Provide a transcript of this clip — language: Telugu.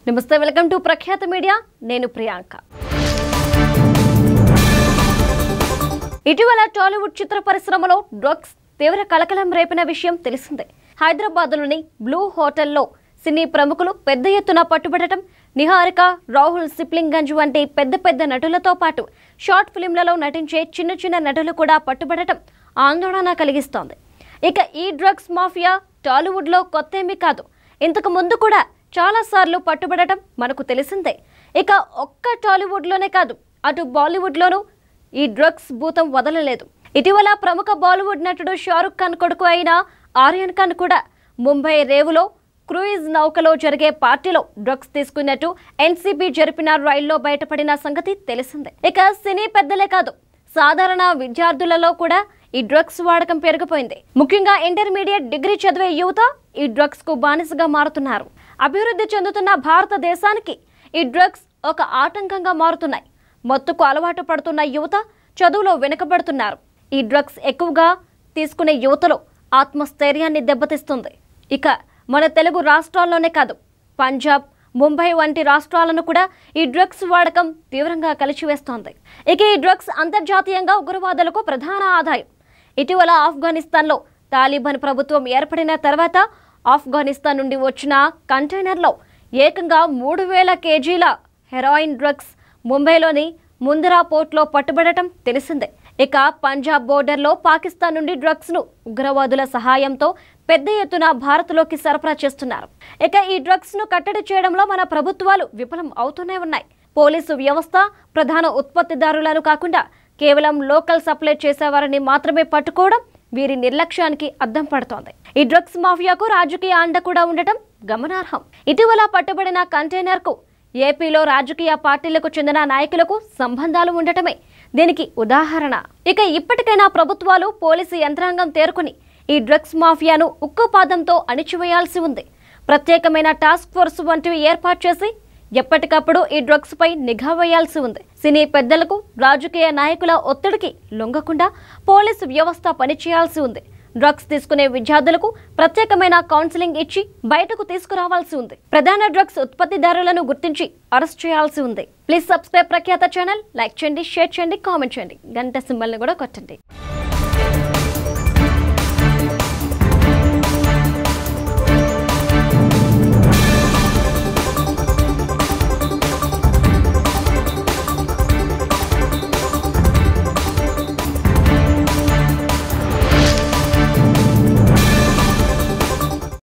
నమస్తే వెల్కమ్ టు ప్రఖ్యాత మీడియా నేను ప్రియాంక ఇటీవల టాలీవుడ్ చిత్ర పరిశ్రమలో డ్రగ్స్ తీవ్ర కలకలం రేపిన విషయం తెలిసిందే హైదరాబాద్లోని బ్లూ హోటల్లో సినీ ప్రముఖులు పెద్ద ఎత్తున పట్టుబడటం నిహారిక రాహుల్ సిప్లింగంజ్ వంటి పెద్ద పెద్ద నటులతో పాటు షార్ట్ ఫిలింలలో నటించే చిన్న చిన్న నటులు కూడా పట్టుబడటం ఆందోళన కలిగిస్తోంది ఇక ఈ డ్రగ్స్ మాఫియా టాలీవుడ్లో కొత్తేమీ కాదు ఇంతకు ముందు కూడా చాలాసార్లు పట్టుబడటం మనకు తెలిసిందే ఇక ఒక్క టాలీవుడ్లోనే కాదు అటు బాలీవుడ్లోనూ ఈ డ్రగ్స్ భూతం వదలలేదు ఇటీవల ప్రముఖ బాలీవుడ్ నటుడు షారుఖ్ ఖాన్ కొడుకు అయిన ఆర్యన్ ఖాన్ కూడా ముంబై రేవులో క్రూయిజ్ నౌకలో జరిగే పార్టీలో డ్రగ్స్ తీసుకున్నట్టు ఎన్సీబీ జరిపిన రైల్లో బయటపడిన సంగతి తెలిసిందే ఇక సినీ పెద్దలే కాదు సాధారణ విద్యార్థులలో కూడా ఈ డ్రగ్స్ వాడకం పెరిగిపోయింది ముఖ్యంగా ఇంటర్మీడియట్ డిగ్రీ చదివే యువత ఈ డ్రగ్స్ కు బానిసగా మారుతున్నారు అభివృద్ధి చెందుతున్న భారతదేశానికి ఈ డ్రగ్స్ ఒక ఆటంకంగా మారుతున్నాయి మత్తుకు అలవాటు పడుతున్న యువత చదువులో వెనుకబడుతున్నారు ఈ డ్రగ్స్ ఎక్కువగా తీసుకునే యువతలో ఆత్మస్థైర్యాన్ని దెబ్బతీస్తుంది ఇక మన తెలుగు రాష్ట్రాల్లోనే కాదు పంజాబ్ ముంబై వంటి రాష్ట్రాలను కూడా ఈ డ్రగ్స్ వాడకం తీవ్రంగా కలిచివేస్తోంది ఇక ఈ డ్రగ్స్ అంతర్జాతీయంగా ఉగ్రవాదులకు ప్రధాన ఆదాయం ఇటీవల ఆఫ్ఘనిస్తాన్లో తాలిబాన్ ప్రభుత్వం ఏర్పడిన తర్వాత ఆఫ్ఘనిస్తాన్ నుండి వచ్చిన కంటైనర్లో ఏకంగా మూడు వేల కేజీల హెరాయిన్ డ్రగ్స్ ముంబైలోని ముందరా పోర్ట్లో పట్టుబడటం తెలిసిందే ఇక పంజాబ్ బోర్డర్లో పాకిస్తాన్ నుండి డ్రగ్స్ ను ఉగ్రవాదుల సహాయంతో పెద్ద ఎత్తున భారత్లోకి సరఫరా చేస్తున్నారు ఇక ఈ డ్రగ్స్ ను కట్టడి చేయడంలో మన ప్రభుత్వాలు విఫలం అవుతూనే ఉన్నాయి పోలీసు వ్యవస్థ ప్రధాన ఉత్పత్తిదారులను కాకుండా కేవలం లోకల్ సప్లై చేసేవారిని మాత్రమే పట్టుకోవడం వీరి నిర్లక్ష్యానికి అద్దం పడుతోంది ఈ డ్రగ్స్ మాఫియాకు రాజకీయ అండ కూడా ఉండటం గమనార్హం ఇటీవల పట్టుబడిన కంటైనర్ కు ఏపీలో రాజకీయ పార్టీలకు చెందిన నాయకులకు సంబంధాలు ఉండటమే దీనికి ఉదాహరణ ఇక ఇప్పటికైనా ప్రభుత్వాలు పోలీసు యంత్రాంగం తేరుకుని ఈ డ్రగ్స్ మాఫియాను ఉక్కుపాదంతో అణిచివేయాల్సి ఉంది ప్రత్యేకమైన టాస్క్ ఫోర్స్ వంటివి ఏర్పాటు చేసి ఎప్పటికప్పుడు ఈ డ్రగ్స్ పై నిఘా వేయాల్సి ఉంది సినీ పెద్దలకు రాజకీయ నాయకుల ఒత్తిడికి లొంగకుండా పోలీసు వ్యవస్థ పనిచేయాల్సి ఉంది డ్రగ్స్ తీసుకునే విద్యార్థులకు ప్రత్యేకమైన కౌన్సిలింగ్ ఇచ్చి బయటకు తీసుకురావాల్సి ఉంది ప్రధాన డ్రగ్స్ ఉత్పత్తిదారులను గుర్తించి అరెస్ట్ చేయాల్సి ఉంది ప్లీజ్ సబ్స్క్రైబ్ ప్రఖ్యాత ఛానల్ లైక్ చేయండి షేర్ చేయండి కామెంట్ చేయండి గంట సింబల్ని కూడా కొట్టండి